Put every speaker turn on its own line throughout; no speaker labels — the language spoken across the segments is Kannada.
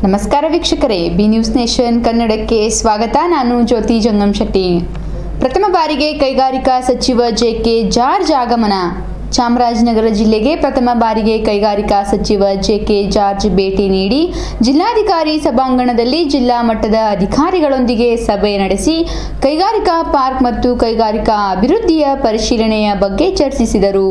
ನಮಸ್ಕಾರ ವೀಕ್ಷಕರೇ ಬಿ ನ್ಯೂಸ್ ನೇಷನ್ ಕನ್ನಡಕ್ಕೆ ಸ್ವಾಗತ ನಾನು ಜ್ಯೋತಿ ಜಂಗಮ್ ಶೆಟ್ಟಿ ಪ್ರಥಮ ಬಾರಿಗೆ ಕೈಗಾರಿಕಾ ಸಚಿವ ಜೆ ಕೆ ಜಾರ್ಜ್ ಆಗಮನ ಚಾಮರಾಜನಗರ ಜಿಲ್ಲೆಗೆ ಪ್ರಥಮ ಬಾರಿಗೆ ಕೈಗಾರಿಕಾ ಸಚಿವ ಜೆ ಕೆ ಜಾರ್ಜ್ ಭೇಟಿ ನೀಡಿ ಜಿಲ್ಲಾಧಿಕಾರಿ ಸಭಾಂಗಣದಲ್ಲಿ ಜಿಲ್ಲಾ ಮಟ್ಟದ ಅಧಿಕಾರಿಗಳೊಂದಿಗೆ ಸಭೆ ನಡೆಸಿ ಕೈಗಾರಿಕಾ ಪಾರ್ಕ್ ಮತ್ತು ಕೈಗಾರಿಕಾ ಅಭಿವೃದ್ಧಿಯ ಪರಿಶೀಲನೆಯ ಬಗ್ಗೆ ಚರ್ಚಿಸಿದರು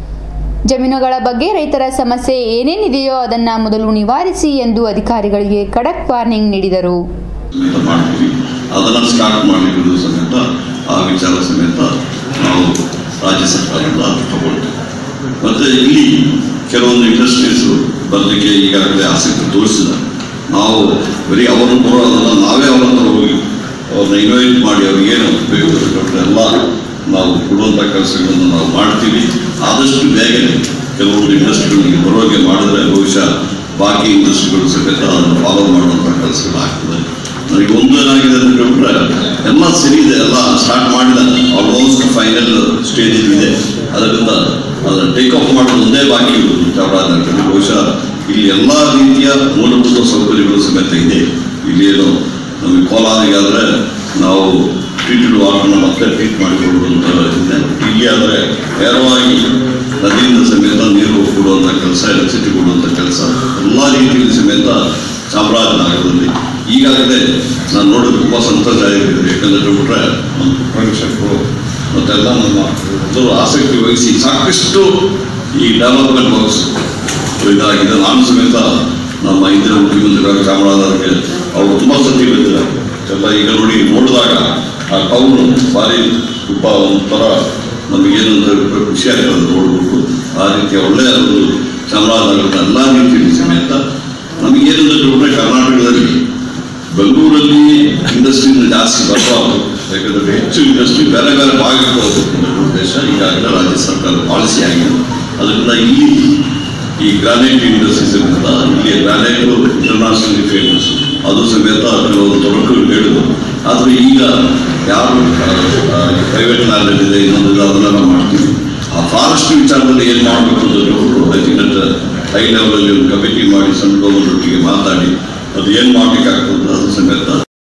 ಜಮೀನುಗಳ ಬಗ್ಗೆ ರೈತರ ಸಮಸ್ಯೆ ಏನೇನಿದೆಯೋ ಅದನ್ನ ಮೊದಲು ನಿವಾರಿಸಿ ಎಂದು ಅಧಿಕಾರಿಗಳಿಗೆ ಖಡಕ್ ವಾರ್ನಿಂಗ್ ನೀಡಿದರು
ಸಮೇತ ಮಾಡ್ತೀವಿ ಅದನ್ನು ಸ್ಟಾರ್ಟ್ ಮಾಡಲಿಕ್ಕೆ ಸಮೇತ ಆ ವಿಚಾರ ಸಮೇತ ನಾವು ರಾಜ್ಯ ಸರ್ಕಾರದಿಂದ ತಗೊಳ್ತೀವಿ ಮತ್ತು ಇಲ್ಲಿ ಕೆಲವೊಂದು ಇಂಡಸ್ಟ್ರೀಸು ಬರಲಿಕ್ಕೆ ಈಗಾಗಲೇ ಆಸಕ್ತಿ ತೋರಿಸಿದ್ದಾರೆ ನಾವು ಬರೀ ಅವರನ್ನು ಬರೋದಲ್ಲ ನಾವೇ ಅವರ ಹತ್ರ ಹೋಗಿ ಅವ್ರನ್ನ ಇನ್ವೈಟ್ ಮಾಡಿ ಅವ್ರಿಗೆ ಏನು ಬೇಕು ಎಲ್ಲ ನಾವು ಕೊಡುವಂಥ ಕೆಲಸಗಳನ್ನು ನಾವು ಮಾಡ್ತೀವಿ ಆದಷ್ಟು ಬೇಗನೆ ಕೆಲವೊಂದು ಇಂಡಸ್ಟ್ರಿಗಳಿಗೆ ಬರೋಗೆ ಮಾಡಿದ್ರೆ ಬಹುಶಃ ಬಾಕಿ ಇಂಡಸ್ಟ್ರಿಗಳು ಸಮೇತ ಅದನ್ನು ಫಾಲೋ ಮಾಡುವಂಥ ಕೆಲಸಗಳು ಆಗ್ತದೆ ನನಗೆ ಒಂದು ಏನಾಗಿದೆ ಅಂತ ಹೇಳ್ಬಿಟ್ರೆ ಎಲ್ಲ ಸರಿ ಇದೆ ಎಲ್ಲ ಸ್ಟಾರ್ಟ್ ಮಾಡಿದ ಆಲ್ಮೋಸ್ಟ್ ಫೈನಲ್ ಸ್ಟೇಜ್ ಇದೆ ಅದರಿಂದ ಅದನ್ನು ಟೇಕ್ ಆಫ್ ಮಾಡೋದು ಒಂದೇ ಬಾಕಿ ಇರುವುದು ಚಾಮರಾಜನಗರದಲ್ಲಿ ಬಹುಶಃ ಇಲ್ಲಿ ಎಲ್ಲ ರೀತಿಯ ಮೂಲಭೂತ ಸೌಕರ್ಯಗಳು ಸಮೇತ ಇದೆ ಇಲ್ಲಿ ಏನು ನಮಗೆ ಕೋಲಾರಿಗಾದರೆ ನಾವು ಟ್ರೀಟೆಡ್ ವಾಟರ್ನ ಮತ್ತೆ ಟ್ರೀಟ್ ಮಾಡಿಕೊಡೋದು ಅಂತ ಇದೆ ಇಲ್ಲಿ ಆದರೆ ನೇರವಾಗಿ ನದಿಯಿಂದ ಸಮೇತ ನೀರು ಕೊಡುವಂಥ ಕೆಲಸ ಎಲೆಕ್ಟ್ರಿಸಿಟಿ ಕೊಡುವಂಥ ಕೆಲಸ ಎಲ್ಲ ರೀತಿಯಲ್ಲಿ ಸಮೇತ ಚಾಮರಾಜನಗರದಲ್ಲಿ ಈಗಾಗಲೇ ನಾನು ನೋಡೋದು ತುಂಬ ಸಂತೋಷ ಆಗಿದೆ ಯಾಕಂದರೆ ಹೇಳ್ಬಿಟ್ರೆ ನಮ್ಮ ಪುಟ್ಟರಂಗಶೆಟ್ಟರು ಮತ್ತೆಲ್ಲ ನಮ್ಮ ಎಲ್ಲರೂ ಆಸಕ್ತಿ ವಹಿಸಿ ಸಾಕಷ್ಟು ಈ ಡೆವಲಪ್ಮೆಂಟ್ ವರ್ಕ್ಸ್ ಇದಾಗಿದೆ ನಾನು ಸಮೇತ ನಮ್ಮ ಹಿಂದಿನ ಮುಖ್ಯಮಂತ್ರಿಗಳ ಚಾಮರಾಜನಗರಕ್ಕೆ ಅವರು ತುಂಬ ಸತಿ ಬಂದಿದ್ದಾರೆ ಎಲ್ಲ ಈಗ ನೋಡಿ ನೋಡಿದಾಗ ಆ ಟೌನು ಭಾರಿ ತುಂಬ ಒಂಥರ ನಮಗೇನು ಅಂತ ಹೇಳ್ಬಿಟ್ರೆ ಖುಷಿ ಆಗ್ತದೆ ನೋಡ್ಬಿಟ್ಟು ಆ ರೀತಿಯ ಒಳ್ಳೆಯ ಒಂದು ಚಾಮರಾಜನಗರದ ಎಲ್ಲ ರೀತಿಯಲ್ಲಿ ಸಮೇತ ನಮಗೇನು ಅಂತ ಹೇಳ್ಬಿಟ್ರೆ ಕರ್ನಾಟಕದಲ್ಲಿ ಬೆಂಗಳೂರಲ್ಲಿ ಇಂಡಸ್ಟ್ರಿನ ಜಾಸ್ತಿ ಬರಬಾರ್ದು ಯಾಕಂದರೆ ಹೆಚ್ಚು ಇಂಡಸ್ಟ್ರಿ ಬೇರೆ ಬೇರೆ ಭಾಗಕ್ಕೆ ಹೋಗಬೇಕು ಅನ್ನೋ ಉದ್ದೇಶ ಈಗಾಗಲೇ ರಾಜ್ಯ ಸರ್ಕಾರದ ಪಾಲಿಸಿ ಆಗಿದೆ ಅದರಿಂದ ಇಲ್ಲಿ ಈ ಗ್ರಾನೈಟ್ ಇಂಡಸ್ಟ್ರೀಸ್ ಇರುತ್ತಲ್ಲ ಇಲ್ಲಿ ಗ್ರಾನೈಟ್ ಇಂಟರ್ನ್ಯಾಷನಲಿ ಫೇಮಸ್ ಅದು ಸಮೇತ ಕೆಲವೊಂದು ತೊಡಕು ಹೇಳಿದ್ರು ಆದರೆ ಈಗ ಯಾರು ಪ್ರೈವೇಟ್ ಲ್ಯಾಂಡ್ ಇದೆ ಇನ್ನೊಂದಿದೆ ಅದನ್ನೆಲ್ಲ ಮಾಡ್ತೀವಿ ಆ ಫಾರೆಸ್ಟ್ ವಿಚಾರದಲ್ಲಿ ಏನು ಮಾಡಬೇಕು ಅಂತ ಹೇಳ್ಬಿಟ್ಟು ಐ ಥಿಂಕ್ ಅಟ್ ಹೈ ಲೆವೆಲಲ್ಲಿ ಒಂದು ಕಮಿಟಿ ಮಾಡಿ ಸಣ್ಣ ಗೌರ್ಮೆಂಟ್ ಒಟ್ಟಿಗೆ ಮಾತಾಡಿ ಅದು ಏನು ಮಾಡ್ಲಿಕ್ಕಾಗ್ತದೆ ಅದು ಸಮೇತ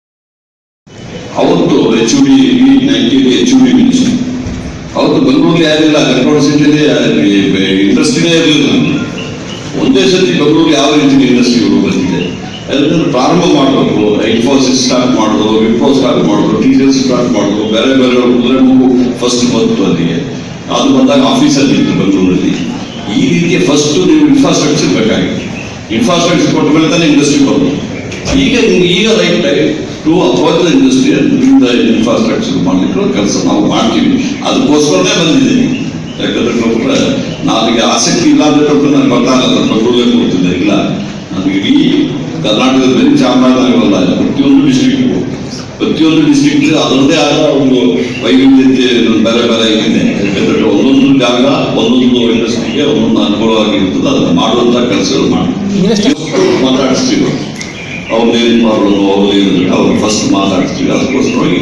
ಅವತ್ತು H D nineteen H D minister ಅವತ್ತು ಬೆಂಗಳೂರಲ್ಲಿ ಯಾರಿಲ್ಲ ಕರ್ನಾಟಕ ಸಿಟಿಯಲ್ಲಿ ಇಂಡಸ್ಟ್ರಿನೇ ಇರಲಿಲ್ಲ ಒಂದೇ ಸತಿ ಬೆಂಗಳೂರಲ್ಲಿ ಯಾವ ರೀತಿ ಇಂಡಸ್ಟ್ರಿಗಳು ಬಂದಿದೆ ಅದನ್ನು ಪ್ರಾರಂಭ ಮಾಡಬೇಕು ಇನ್ಫೋಸಿಸ್ ಸ್ಟಾರ್ಟ್ ಮಾಡೋದು ವಿಪ್ರೋ ಸ್ಟಾರ್ಟ್ ಮಾಡೋದು ಟಿ ಸಿ ಎಸ್ ಸ್ಟಾರ್ಟ್ ಮಾಡೋದು ಬೇರೆ ಬೇರೆ ಕುದುರೆಮುಖು ಫಸ್ಟ್ ಬಂತು ಅಲ್ಲಿಗೆ ಅದು ಬಂದಾಗ ಆಫೀಸಲ್ಲಿ ಇತ್ತು ಬೆಂಗಳೂರಲ್ಲಿ ಈ ರೀತಿಯ ಫಸ್ಟ್ ನೀವು ಇನ್ಫ್ರಾಸ್ಟ್ರಕ್ಚರ್ ಬೇಕಾಗಿತ್ತು ಇನ್ಫ್ರಾಸ್ಟ್ರಕ್ಚರ್ ಕೊಟ್ಟ ಮೇಲೆ ತಾನೇ ಇಂಡಸ್ಟ್ರಿ ಬರೋದು ಈಗ ಈಗ ರೈಟ್ ಟೈಮ್ ಟು ಅಪೋಸ್ ಇಂಡಸ್ಟ್ರಿ ಇನ್ಫ್ರಾಸ್ಟ್ರಕ್ಚರ್ ಮಾಡಲಿಕ್ಕೆ ಕೆಲಸ ನಾವು ಮಾಡ್ತೀವಿ ಅದಕ್ಕೋಸ್ಕರನೇ ಬಂದಿದ್ದೀನಿ ಯಾಕಂದ್ರೆ ನೋಡಿದ್ರೆ ನನಗೆ ಆಸಕ್ತಿ ಇಲ್ಲ ಅಂದ್ರೆ ನೋಡಿದ್ರೆ ನನಗೆ ಗೊತ್ತಾಗಲ್ಲ ಬೆಂಗಳೂರಲ್ಲಿ ಕೂರ್ತಿದ್ದೆ ಇಲ್ಲ ನನಗೆ ಇಡೀ ಕರ್ನಾಟಕದ ಬರೀ ಚಾಮರಾಜನಗರ ಅಲ್ಲ ಪ್ರತಿಯೊಂದು ಡಿಸ್ಟ್ರಿಕ್ಟ್ ಪ್ರತಿಯೊಂದು ಡಿಸ್ಟ್ರಿಕ್ಟ್ ಅದರದ್ದೇ ಆದ ಒಂದು ವೈವಿಧ್ಯತೆ ಬೇರೆ ಬೇರೆ ಇದೆ ಯಾಕಂದ್ರೆ ಒಂದೊಂದು ಜಾಗ ಒಂದೊಂದು ಇಂಡಸ್ಟ್ರಿಗೆ ಒಂದೊಂದು ಅನುಕೂಲವಾಗಿರ್ತದೆ ಅದನ್ನು ಮಾಡುವಂಥ ಕೆಲಸಗಳು ಮಾಡಿ ಮಾತಾಡಿಸ್ತೀವಿ ಅವ್ರದ್ದೇನು ಪ್ರಾಬ್ಲಮ್ ಅವ್ರದ್ದೇನು ಅವ್ರು ಫಸ್ಟ್ ಮಾತಾಡ್ತೀವಿ ಅದಕ್ಕೋಸ್ಕರವಾಗಿ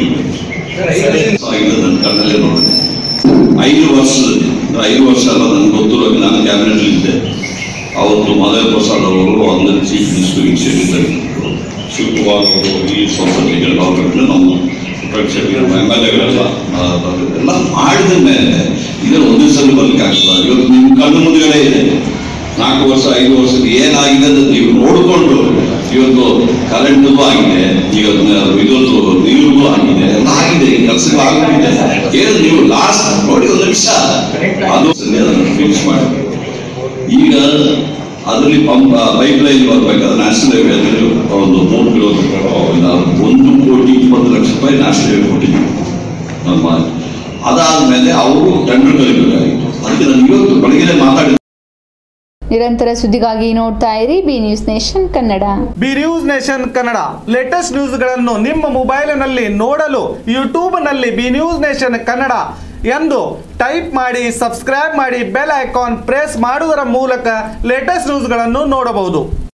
ಆಗಿದೆ ನನ್ನ ಕಣ್ಣಲ್ಲೇ ನೋಡಿದೆ ಐದು ವರ್ಷದಲ್ಲಿ ಅಂದ್ರೆ ಐದು ವರ್ಷ ಅಲ್ಲ ನನಗೆ ಗೊತ್ತಿರೋ ನಾನು ಕ್ಯಾಬಿನೆಟ್ ಇದ್ದೆ ಅವತ್ತು ಮಾದೇವ ಪ್ರಸಾದ್ ಅವರು ಅಂದ್ರೆ ಚೀಫ್ ಮಿನಿಸ್ಟರ್ ಇನಿಷಿಯೇಟಿವ್ ತೆಗೆದುಕೊಂಡ್ರು ಶಿವಕುಮಾರ್ ಅವರು ಈ ಸಂಸತ್ತಿಗೆ ಗೌರ್ಮೆಂಟ್ ನಮ್ಮ ಪಕ್ಷಗಳಿಗೆ ಎಮ್ ಎಲ್ ಎಗಳೆಲ್ಲ ಎಲ್ಲ ಮಾಡಿದ ಮೇಲೆ ಇದನ್ನು ಒಂದೇ ಸಲ ಬರ್ಲಿಕ್ಕೆ ಆಗ್ತದೆ ಇವತ್ತು ನಿಮ್ಮ ಕಣ್ಣು ಮುಂದುಗಡೆ ಇದೆ ನಾಲ್ಕು ವರ್ಷ ಐದು ವರ್ಷದ ಏನಾಗಿದೆ ಅಂತ ನೀವು ನೋಡಿಕೊಂಡು ಇವತ್ತು ಕರೆಂಟು ಆಗಿದೆ ಇವತ್ತು ಇದೊಂದು ನೀರಿಗೂ ಆಗಿದೆ ಎಲ್ಲ ಆಗಿದೆ ಈ ಕೆಲಸಗಳು ಆಗಿದೆ ಏನು ನೀವು ಲಾಸ್ಟ್ ನೋಡಿ ಒಂದು ನಿಮಿಷ ಅದು ಅದನ್ನು ಫಿನಿಶ್ ಮಾಡಿ ಈಗ ಅದರಲ್ಲಿ ಪಂಪ್ ಪೈಪ್ ಲೈನ್ ಬರಬೇಕಾದ್ರೆ ನ್ಯಾಷನಲ್ ಹೈವೇ ಅದರಲ್ಲಿ ಒಂದು ಮೂರು ಕಿಲೋಮೀಟರ್ ಒಂದು ಕೋಟಿ ಇಪ್ಪತ್ತು ಲಕ್ಷ ರೂಪಾಯಿ ನ್ಯಾಷನಲ್ ಹೈವೇ ಕೊಟ್ಟಿದ್ವಿ ನಮ್ಮ ಅದಾದ್ಮೇಲೆ ಅವರು ಟೆಂಡರ್ ಕಲಿಬೇಕಾಗಿತ್ತು ಅದಕ್ಕೆ ನಾನು ಇವತ್ತು ಬೆಳಗ್ಗೆ ಮಾತಾಡಿದ
ನಿರಂತರ ಸುದ್ದಿಗಾಗಿ ನೋಡ್ತಾ ಇರಿ B news nation Kannada
B news nation Kannada latest ನ್ಯೂಸ್ಗಳನ್ನು ನಿಮ್ಮ ಮೊಬೈಲಿನಲ್ಲಿ ನೋಡಲು ಯೂಟ್ಯೂಬ್ನಲ್ಲಿ ಬಿ ನ್ಯೂಸ್ ನೇಷನ್ ಕನ್ನಡ ಎಂದು ಟೈಪ್ ಮಾಡಿ ಸಬ್ಸ್ಕ್ರೈಬ್ ಮಾಡಿ ಬೆಲ್ ಐಕಾನ್ ಪ್ರೆಸ್ ಮಾಡುವುದರ ಮೂಲಕ ಲೇಟೆಸ್ಟ್ ನ್ಯೂಸ್ಗಳನ್ನು ನೋಡಬಹುದು